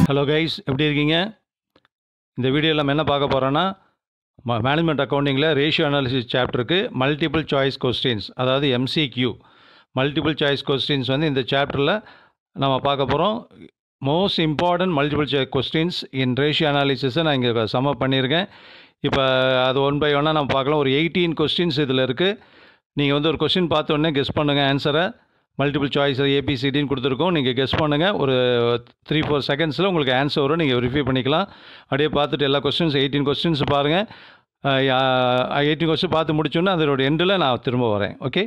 hello guys எப்படி இருக்கீங்க இந்த வீடியோவில் நம்ம என்ன பார்க்க போகிறோன்னா மேனேஜ்மெண்ட் அக்கௌண்டிங்கில் ரேஷியோ அனாலிசிஸ் சாப்டருக்கு மல்டிபிள் சாய்ஸ் கொஸ்டின்ஸ் அதாவது எம்சிக்யூ மல்டிபிள் சாய்ஸ் கொஸ்டின்ஸ் வந்து இந்த சாப்டரில் நம்ம பார்க்க போகிறோம் most important multiple choice questions in ratio அனாலிசிஸை நான் இங்கே சம்மப் பண்ணியிருக்கேன் இப்போ அது ஒன் பை ஒன்னாக நம்ம பார்க்கலாம் ஒரு எயிட்டீன் கொஸ்டின்ஸ் இதில் இருக்குது நீங்கள் வந்து ஒரு கொஸ்டின் பார்த்த உடனே கெஸ் பண்ணுங்கள் ஆன்சரை மல்டிபிள் சாய்ஸ் ஏபிசிடின்னு கொடுத்துருக்கோம் நீங்கள் கெஸ் பண்ணுங்கள் ஒரு த்ரீ ஃபோர் செகண்ட்ஸில் உங்களுக்கு ஆன்சர் வரும் நீங்கள் வெரிஃபை பண்ணிக்கலாம் அப்படியே பார்த்துட்டு எல்லா கொஸ்டின்ஸ் எயிட்டீன் கொஸ்டின்ஸ் பாருங்கள் எயிட்டீன் கொஸ்டின் பார்த்து முடிச்சோன்னே அதோட எண்டில் நான் திரும்ப வரேன் ஓகே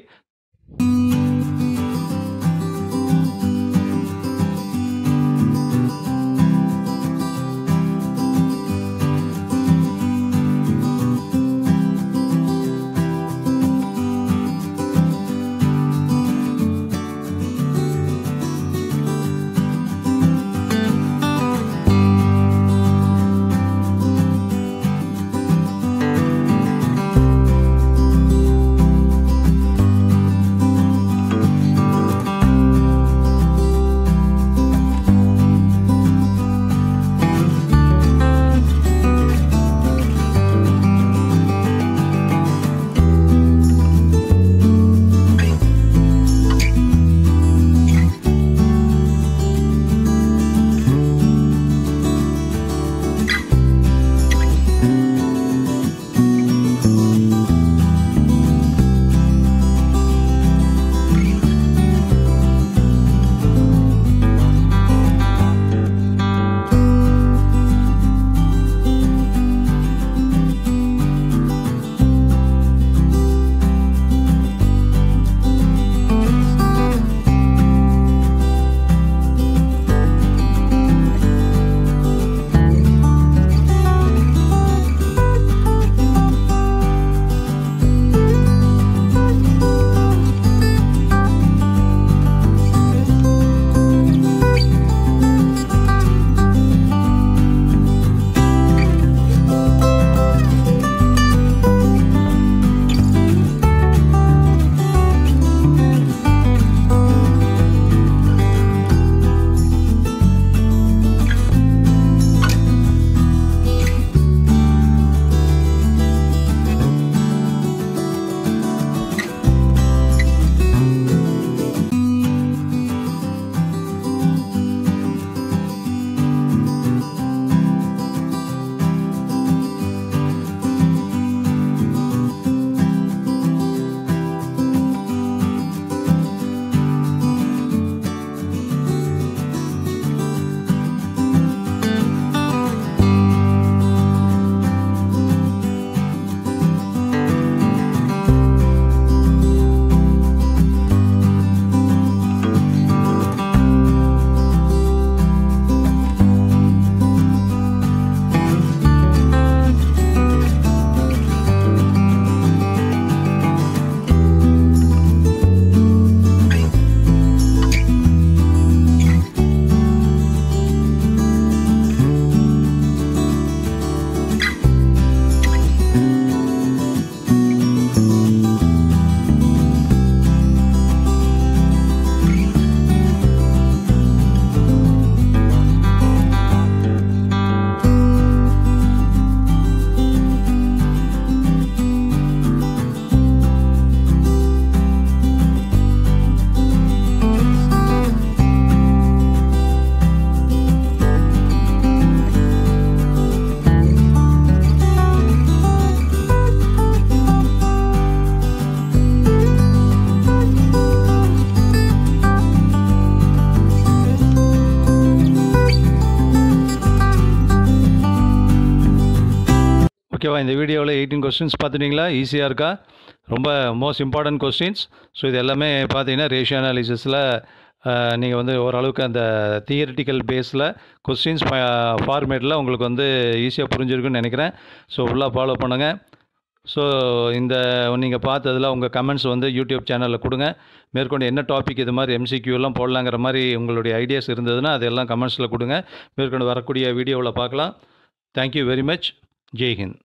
ஓகேவா இந்த வீடியோவில் எயிட்டீன் கொஸ்டின்ஸ் பார்த்துட்டிங்களா ஈஸியாக இருக்கா ரொம்ப மோஸ்ட் இம்பார்ட்டன்ட் கொஸ்டின்ஸ் ஸோ இது எல்லாமே பார்த்தீங்கன்னா ரேஷியோ அனாலிசிஸில் நீங்கள் வந்து ஓரளவுக்கு அந்த தியரிட்டிக்கல் பேஸில் கொஸ்டின்ஸ் ஃபார்மேட்டில் உங்களுக்கு வந்து ஈஸியாக புரிஞ்சிருக்குன்னு நினைக்கிறேன் ஸோ ஃபுல்லாக ஃபாலோ பண்ணுங்கள் ஸோ இந்த நீங்கள் பார்த்ததில் உங்கள் கமெண்ட்ஸ் வந்து யூடியூப் சேனலில் கொடுங்க மேற்கொண்டு என்ன டாபிக் இது மாதிரி எம்சிக்யூலாம் போடலாங்கிற மாதிரி உங்களுடைய ஐடியாஸ் இருந்ததுன்னா அதெல்லாம் கமெண்ட்ஸில் கொடுங்க மேற்கொண்டு வரக்கூடிய வீடியோவில் பார்க்கலாம் தேங்க்யூ வெரி மச் ஜெய்ஹிந்த்